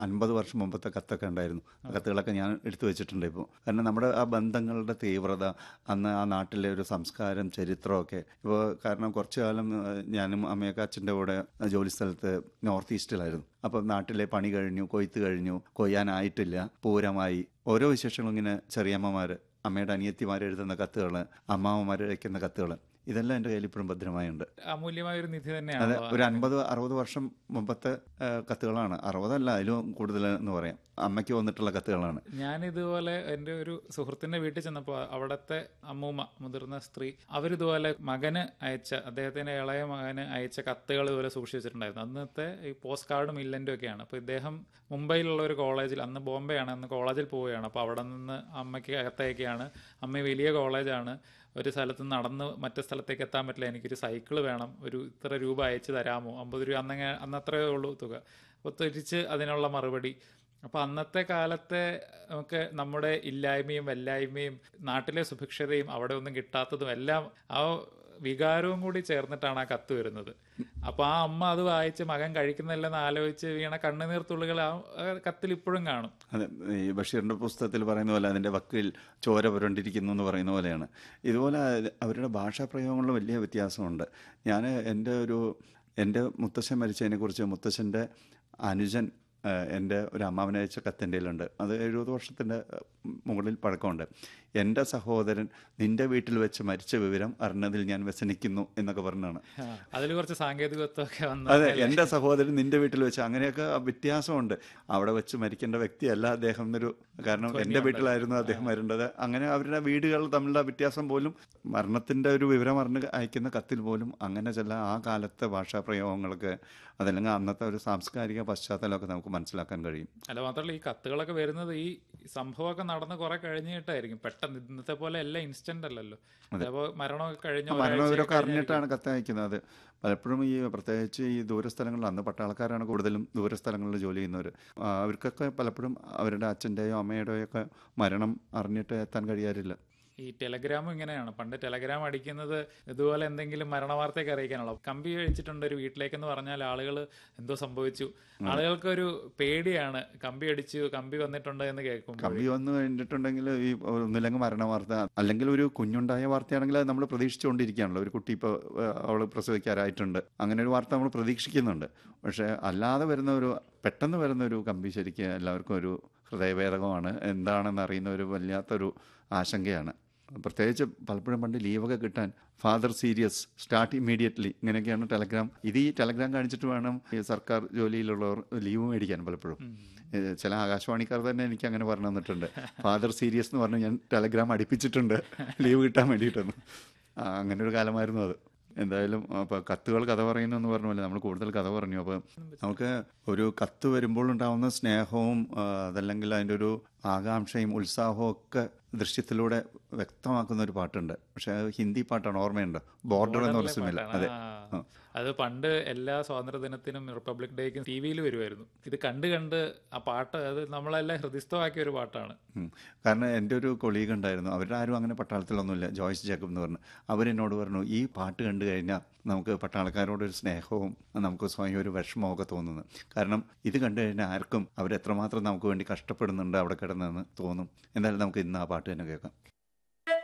അൻപത് വർഷം മുമ്പത്തെ കത്തൊക്കെ ഉണ്ടായിരുന്നു ആ കത്തുകളൊക്കെ ഞാൻ എടുത്തു വെച്ചിട്ടുണ്ട് ഇപ്പോൾ കാരണം നമ്മുടെ ആ ബന്ധങ്ങളുടെ തീവ്രത അന്ന് ആ നാട്ടിലെ ഒരു സംസ്കാരം ചരിത്രമൊക്കെ ഇപ്പോൾ കാരണം കുറച്ചു കാലം ആ, ഞാനും അമ്മയൊക്കെ അച്ഛൻ്റെ കൂടെ ജോലി സ്ഥലത്ത് നോർത്ത് ഈസ്റ്റിലായിരുന്നു അപ്പം നാട്ടിലെ പണി കഴിഞ്ഞു കൊയ്ത്ത് കഴിഞ്ഞു കൊയ്യാനായിട്ടില്ല പൂരമായി ഓരോ വിശേഷങ്ങളും ഇങ്ങനെ ചെറിയമ്മമാർ അമ്മയുടെ അനിയത്തിമാർ എഴുതുന്ന കത്തുകൾ അമ്മാവന്മാർ അയക്കുന്ന കത്തുകൾ ഇതെല്ലാം എൻ്റെ കയ്യിൽ ഇപ്പോഴും ഭദ്രമായുണ്ട് അമൂല്യമായ ഒരു നിധി അതെ തന്നെയാണ് ഒരു അൻപത് അറുപത് വർഷം മുമ്പത്തെ ആ, കത്തുകളാണ് അറുപതല്ല അതിലും കൂടുതൽ എന്ന് പറയാം അമ്മയ്ക്ക് വന്നിട്ടുള്ള കത്തുകളാണ് ഞാൻ ഇതുപോലെ എൻ്റെ ഒരു സുഹൃത്തിന്റെ വീട്ടിൽ ചെന്നപ്പോൾ അവിടുത്തെ അമ്മൂമ്മ മുതിർന്ന സ്ത്രീ അവരിതുപോലെ മകന് അയച്ച അദ്ദേഹത്തിന്റെ ഇളയ മകന് അയച്ച കത്തുകൾ ഇതുപോലെ സൂക്ഷിച്ചു വെച്ചിട്ടുണ്ടായിരുന്നു അന്നത്തെ ഈ പോസ്റ്റ് കാർഡും ഇല്ലൻ്റും ഒക്കെയാണ് അപ്പോൾ ഇദ്ദേഹം മുംബൈയിലുള്ള ഒരു കോളേജിൽ അന്ന് ബോംബെ ആണ് അന്ന് കോളേജിൽ പോവുകയാണ് അപ്പോൾ അവിടെ നിന്ന് അമ്മയ്ക്ക് അകത്തേക്കാണ് അമ്മ വലിയ കോളേജാണ് ഒരു സ്ഥലത്ത് നിന്ന് നടന്ന് മറ്റു സ്ഥലത്തേക്ക് എത്താൻ പറ്റില്ല എനിക്കൊരു സൈക്കിൾ വേണം ഒരു ഇത്ര രൂപ അയച്ചു തരാമോ അമ്പത് രൂപ അന്നങ്ങനെ അന്ന് അത്രയേ ഉള്ളൂ തുക അപ്പോൾ തിരിച്ച് അതിനുള്ള മറുപടി അപ്പൊ അന്നത്തെ കാലത്തെ നമുക്ക് നമ്മുടെ ഇല്ലായ്മയും വല്ലായ്മയും നാട്ടിലെ സുഭിക്ഷതയും അവിടെ ഒന്നും കിട്ടാത്തതും എല്ലാം ആ വികാരവും കൂടി ചേർന്നിട്ടാണ് ആ കത്ത് വരുന്നത് അപ്പൊ ആ അമ്മ അത് വായിച്ച് മകൻ കഴിക്കുന്നില്ലെന്ന് ആലോചിച്ച് വീണ കണ്ണുനീർ തുള്ളികൾ ആ ആ കത്തിൽ ഇപ്പോഴും കാണും അതെ ഈ ബഷീറിൻ്റെ പുസ്തകത്തിൽ പറയുന്ന പോലെ അതിൻ്റെ വക്കിൽ ചോര പുരണ്ടിരിക്കുന്നു എന്ന് പറയുന്ന പോലെയാണ് ഇതുപോലെ അവരുടെ ഭാഷാ പ്രയോഗങ്ങളിൽ വലിയ വ്യത്യാസമുണ്ട് ഞാൻ എൻ്റെ ഒരു എൻ്റെ മുത്തശ്ശൻ മരിച്ചതിനെക്കുറിച്ച് മുത്തശ്ശൻ്റെ അനുജൻ ആ, എൻ്റെ ഒരു അമ്മാവനെ അയച്ച കത്തിൻ്റെ ഉണ്ട് അത് എഴുപത് വർഷത്തിൻ്റെ മുകളിൽ പഴക്കമുണ്ട് എൻ്റെ സഹോദരൻ നിൻ്റെ വീട്ടിൽ വെച്ച് മരിച്ച വിവരം അറിഞ്ഞതിൽ ഞാൻ വ്യസനിക്കുന്നു എന്നൊക്കെ പറഞ്ഞാണ് അതിൽ കുറച്ച് സാങ്കേതികത്വമൊക്കെ വന്ന് അതെ എൻ്റെ സഹോദരൻ നിന്റെ വീട്ടിൽ വെച്ച് അങ്ങനെയൊക്കെ വ്യത്യാസമുണ്ട് അവിടെ വെച്ച് മരിക്കേണ്ട വ്യക്തിയല്ല അദ്ദേഹം എന്നൊരു കാരണം എൻ്റെ വീട്ടിലായിരുന്നു അദ്ദേഹം വരേണ്ടത് അങ്ങനെ അവരുടെ വീടുകൾ തമ്മിലുള്ള വ്യത്യാസം പോലും മരണത്തിൻ്റെ ഒരു വിവരം അറിഞ്ഞ് അയക്കുന്ന കത്തിൽ പോലും അങ്ങനെ ചില ആ കാലത്തെ ഭാഷാ പ്രയോഗങ്ങളൊക്കെ അതല്ലെങ്കിൽ അന്നത്തെ ഒരു സാംസ്കാരിക പശ്ചാത്തലമൊക്കെ നമുക്ക് മനസ്സിലാക്കാൻ കഴിയും അല്ല മാത്രമല്ല ഈ കത്തുകളൊക്കെ വരുന്നത് ഈ സംഭവമൊക്കെ നടന്ന് കുറെ കഴിഞ്ഞിട്ടായിരിക്കും പെട്ടെന്ന് ഇന്നത്തെ പോലെ എല്ലാം ഇൻസ്റ്റന്റ് അല്ലല്ലോ അതേപോലെ മരണമൊക്കെ കഴിഞ്ഞ മരണം ഒരാഴ്ച ഇവരൊക്കെ കഴിഞ്ഞായിരിക്കും. അറിഞ്ഞിട്ടാണ് കത്തയക്കുന്നത് പലപ്പോഴും ഈ പ്രത്യേകിച്ച് ഈ ദൂരസ്ഥലങ്ങളിൽ അന്ന് പട്ടാളക്കാരാണ് കൂടുതലും ദൂരസ്ഥലങ്ങളിൽ ജോലി ചെയ്യുന്നവർ അവർക്കൊക്കെ പലപ്പോഴും അവരുടെ അച്ഛൻ്റെയോ അമ്മയുടെയോ ഒക്കെ മരണം അറിഞ്ഞിട്ട് എത്താൻ കഴിയാറില്ല ഈ ടെലഗ്രാമും ഇങ്ങനെയാണ് പണ്ട് ടെലഗ്രാം അടിക്കുന്നത് ഇതുപോലെ എന്തെങ്കിലും മരണവാർത്തയൊക്കെ അറിയിക്കാനുള്ള കമ്പി കഴിച്ചിട്ടുണ്ട് ഒരു വീട്ടിലേക്കെന്ന് പറഞ്ഞാൽ ആളുകൾ എന്തോ സംഭവിച്ചു ആളുകൾക്കൊരു പേടിയാണ് കമ്പി അടിച്ചു കമ്പി വന്നിട്ടുണ്ട് എന്ന് കേൾക്കുമ്പോൾ കമ്പി വന്നു കഴിഞ്ഞിട്ടുണ്ടെങ്കിൽ ഈ ഒന്നില്ലെങ്കിൽ മരണ വാർത്ത അല്ലെങ്കിൽ ഒരു കുഞ്ഞുണ്ടായ വാർത്തയാണെങ്കിൽ അത് നമ്മൾ പ്രതീക്ഷിച്ചുകൊണ്ടിരിക്കുകയാണല്ലോ ഒരു കുട്ടി ഇപ്പോൾ അവൾ പ്രസവിക്കാറായിട്ടുണ്ട് അങ്ങനെ ഒരു വാർത്ത നമ്മൾ പ്രതീക്ഷിക്കുന്നുണ്ട് പക്ഷേ അല്ലാതെ വരുന്ന ഒരു പെട്ടെന്ന് വരുന്ന ഒരു കമ്പി ശരിക്കും എല്ലാവർക്കും ഒരു ഹൃദയഭേദകമാണ് എന്താണെന്ന് അറിയുന്ന ഒരു വല്ലാത്തൊരു ആശങ്കയാണ് പ്രത്യേകിച്ച് പലപ്പോഴും പണ്ട് ലീവൊക്കെ കിട്ടാൻ ഫാദർ സീരിയസ് സ്റ്റാർട്ട് ഇമ്മീഡിയറ്റ്ലി ഇങ്ങനെയൊക്കെയാണ് ടെലഗ്രാം ഇത് ഈ ടെലഗ്രാം കാണിച്ചിട്ട് വേണം ഈ സർക്കാർ ജോലിയിലുള്ളവർ ലീവ് മേടിക്കാൻ പലപ്പോഴും ഏഹ് ചില ആകാശവാണിക്കാർ തന്നെ എനിക്ക് അങ്ങനെ പറഞ്ഞു തന്നിട്ടുണ്ട് ഫാദർ സീരിയസ് എന്ന് പറഞ്ഞ് ഞാൻ ടെലഗ്രാം അടുപ്പിച്ചിട്ടുണ്ട് ലീവ് കിട്ടാൻ വേണ്ടിയിട്ടൊന്ന് ആ, അങ്ങനെ ഒരു കാലമായിരുന്നു അത് എന്തായാലും അപ്പോൾ കത്തുകൾ കഥ പറയുന്നു എന്ന് പറഞ്ഞ പോലെ നമ്മൾ കൂടുതൽ കഥ പറഞ്ഞു അപ്പോൾ നമുക്ക് ഒരു കത്ത് വരുമ്പോൾ ഉണ്ടാവുന്ന സ്നേഹവും ആ, അതല്ലെങ്കിൽ അതിൻ്റെ ഒരു ആകാംക്ഷയും ഉത്സാഹവും ഒക്കെ ദൃശ്യത്തിലൂടെ വ്യക്തമാക്കുന്ന ഒരു പാട്ടുണ്ട് പക്ഷേ അത് ഹിന്ദി പാട്ടാണ് ഓർമ്മയുണ്ട് ബോർഡർ എന്ന് പറഞ്ഞ സിനിമയില്ല അതെ ആ. അത് പണ്ട് എല്ലാ സ്വാതന്ത്ര്യ ദിനത്തിനും റിപ്പബ്ലിക് ഡേക്കും ടി വിയിൽ വരുമായിരുന്നു ഇത് കണ്ട് കണ്ട് ആ പാട്ട് അത് നമ്മളെല്ലാം ഹൃദയസ്ഥമാക്കിയ ഒരു പാട്ടാണ് ഉം. കാരണം എൻ്റെ ഒരു കൊളീഗ് ഉണ്ടായിരുന്നു അവരുടെ ആരും അങ്ങനെ പട്ടാളത്തിലൊന്നുമില്ല ജോയ്സ് ജേക്കബ് എന്ന് പറഞ്ഞു അവരെന്നോട് പറഞ്ഞു ഈ പാട്ട് കണ്ടു കഴിഞ്ഞാൽ നമുക്ക് പട്ടാളക്കാരോടൊരു സ്നേഹവും നമുക്ക് സ്വയം ഒരു വിഷമവും ഒക്കെ തോന്നുന്നു കാരണം ഇത് കണ്ടു കഴിഞ്ഞാൽ ആർക്കും അവരെത്രമാത്രം നമുക്ക് വേണ്ടി കഷ്ടപ്പെടുന്നുണ്ട് അവിടെ കിടന്നെന്ന് തോന്നും എന്തായാലും നമുക്ക് ഇന്ന് ആ പാട്ട് തന്നെ കേൾക്കാം